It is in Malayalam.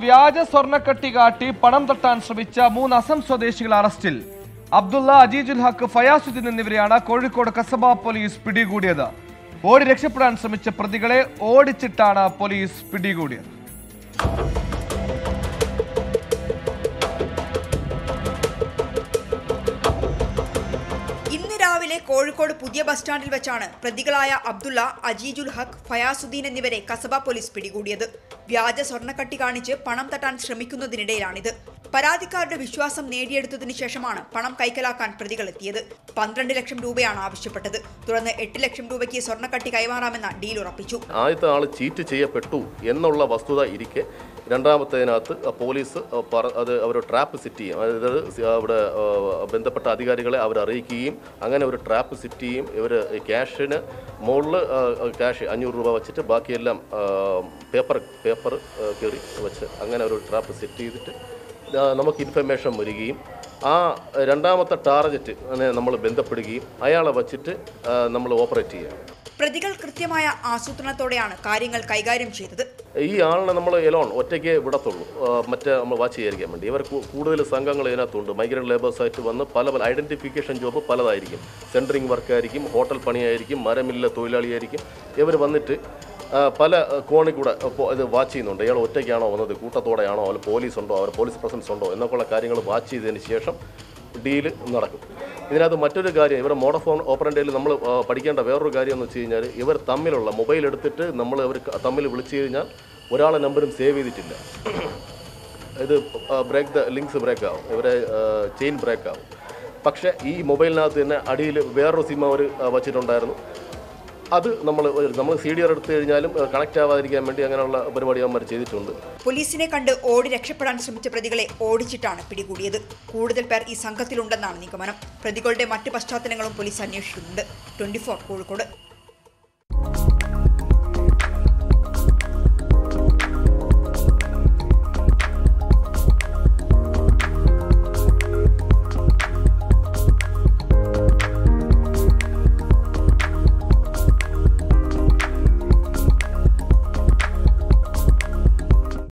വ്യാജ സ്വർണ്ണക്കട്ടി കാട്ടി പണം തട്ടാൻ ശ്രമിച്ച മൂന്ന് അസം സ്വദേശികൾ അറസ്റ്റിൽ അബ്ദുള്ള അജീജുൽ ഹക്ക് ഫയാസുദ്ദീൻ എന്നിവരെയാണ് കോഴിക്കോട് കസബ പോലീസ് പിടികൂടിയത് ഓടി രക്ഷപ്പെടാൻ ശ്രമിച്ച പ്രതികളെ ഓടിച്ചിട്ടാണ് പോലീസ് പിടികൂടിയത് ഇന്ന് രാവിലെ കോഴിക്കോട് പുതിയ ബസ് സ്റ്റാൻഡിൽ വെച്ചാണ് പ്രതികളായ അബ്ദുള്ള അജീജുൽ ഹക്ക് ഫയാസുദ്ദീൻ എന്നിവരെ കസബ പോലീസ് പിടികൂടിയത് വ്യാജ സ്വർണ്ണക്കട്ടി കാണിച്ച് പണം തട്ടാൻ ശ്രമിക്കുന്നതിനിടയിലാണിത് പരാതിക്കാരുടെ വിശ്വാസം നേടിയെടുത്തതിനു ശേഷമാണ് പണം കൈക്കലാക്കാൻ പ്രതികൾ എത്തിയത് പന്ത്രണ്ട് ലക്ഷം രൂപയാണ് ആവശ്യപ്പെട്ടത് തുടർന്ന് എട്ട് ലക്ഷം രൂപയ്ക്ക് സ്വർണ്ണക്കട്ടി കൈമാറാമെന്ന ഡീൽ ഉറപ്പിച്ചു ആദ്യത്തെ ആൾ ചീറ്റ് ചെയ്യപ്പെട്ടു എന്നുള്ള വസ്തുത ഇരിക്കെ രണ്ടാമത്തേതിനകത്ത് പോലീസ് പറ- അത് അവർ ട്രാപ്പ് സെറ്റ് ചെയ്യും അതായത് അവിടെ ആ, ബന്ധപ്പെട്ട അധികാരികളെ അവർ അറിയിക്കുകയും അങ്ങനെ ഒരു ട്രാപ്പ് സെറ്റ് ചെയ്യും ഇവർ ക്യാഷിന് മുകളിൽ ക്യാഷ് അഞ്ഞൂറ് രൂപ വെച്ചിട്ട് ബാക്കിയെല്ലാം പേപ്പർ പേപ്പർ കയറി വെച്ച് അങ്ങനെ ഒരു ട്രാപ്പ് സെറ്റ് ചെയ്തിട്ട് ആ, നമുക്ക് ഇൻഫർമേഷൻ വരികയും ആ രണ്ടാമത്തെ ടാർഗറ്റ് നമ്മൾ ബന്ധപ്പെടുകയും അയാളെ വച്ചിട്ട് നമ്മൾ ഓപ്പറേറ്റ് ചെയ്യുക പ്രതികൾ കൃത്യമായ ആസൂത്രണത്തോടെയാണ് കാര്യങ്ങൾ കൈകാര്യം ചെയ്തത് ഈ ആളിനെ നമ്മൾ എലോൺ ഒറ്റയ്ക്ക് വിടത്തുള്ളൂ ആ, മറ്റേ നമ്മൾ വാച്ച് ചെയ്യാതിരിക്കാൻ വേണ്ടി ഇവർ കൂ- കൂടുതൽ സംഘങ്ങൾ ഇതിനകത്തുണ്ട് മൈഗ്രൻ്റ് ലേബേഴ്സായിട്ട് വന്ന് പല പല ഐഡൻറ്റിഫിക്കേഷൻ ജോബ് പലതായിരിക്കും സെൻറ്ററിങ് വർക്കായിരിക്കും ഹോട്ടൽ പണിയായിരിക്കും മരമില്ല തൊഴിലാളിയായിരിക്കും ഇവർ വന്നിട്ട് ആ, പല ആ, കോണിൽ കൂടെ ഇപ്പോൾ ഇത് വാച്ച് ചെയ്യുന്നുണ്ട് ഇയാൾ ഒറ്റയ്ക്കാണോ വന്നത് കൂട്ടത്തോടെയാണോ അവർ പോലീസ് ഉണ്ടോ അവർ പോലീസ് പ്രസൻസ് ഉണ്ടോ എന്നൊക്കെയുള്ള കാര്യങ്ങൾ വാച്ച് ചെയ്തതിന് ശേഷം ഡീല് നടക്കും ഇതിനകത്ത് മറ്റൊരു കാര്യം ഇവരുടെ മോഡഫോൺ ഓപ്പറേറ്റയിൽ നമ്മൾ ആ, പഠിക്കേണ്ട വേറൊരു കാര്യം എന്ന് വെച്ച് കഴിഞ്ഞാൽ ഇവർ തമ്മിലുള്ള മൊബൈൽ എടുത്തിട്ട് നമ്മൾ ഇവർ തമ്മിൽ വിളിച്ചു കഴിഞ്ഞാൽ ഒരാളെ നമ്പറും സേവ് ചെയ്തിട്ടില്ല ഇത് ബ്രേക്ക് ദ ലിങ്ക്സ് ബ്രേക്ക് ആവും ഇവരെ ചെയിൻ ബ്രേക്ക് ആവും പക്ഷേ ഈ മൊബൈലിനകത്ത് തന്നെ അടിയിൽ വേറൊരു സിം അവർ വച്ചിട്ടുണ്ടായിരുന്നു അത് നമ്മൾ നമ്മൾ സി ഡി ആർ എടുത്തു കഴിഞ്ഞാലും കണക്റ്റ് ആവാതിരിക്കാൻ വേണ്ടി അങ്ങനെയുള്ള പരിപാടി അവന്മാർ ചെയ്തിട്ടുണ്ട് പോലീസിനെ കണ്ട് ഓടി രക്ഷപ്പെടാൻ ശ്രമിച്ച പ്രതികളെ ഓടിച്ചിട്ടാണ് പിടികൂടിയത് കൂടുതൽ പേർ ഈ സംഘത്തിലുണ്ടെന്നാണ് നിഗമനം പ്രതികളുടെ മറ്റ് പശ്ചാത്തലങ്ങളും പോലീസ് അന്വേഷിക്കുന്നുണ്ട് ട്വന്റി കോഴിക്കോട്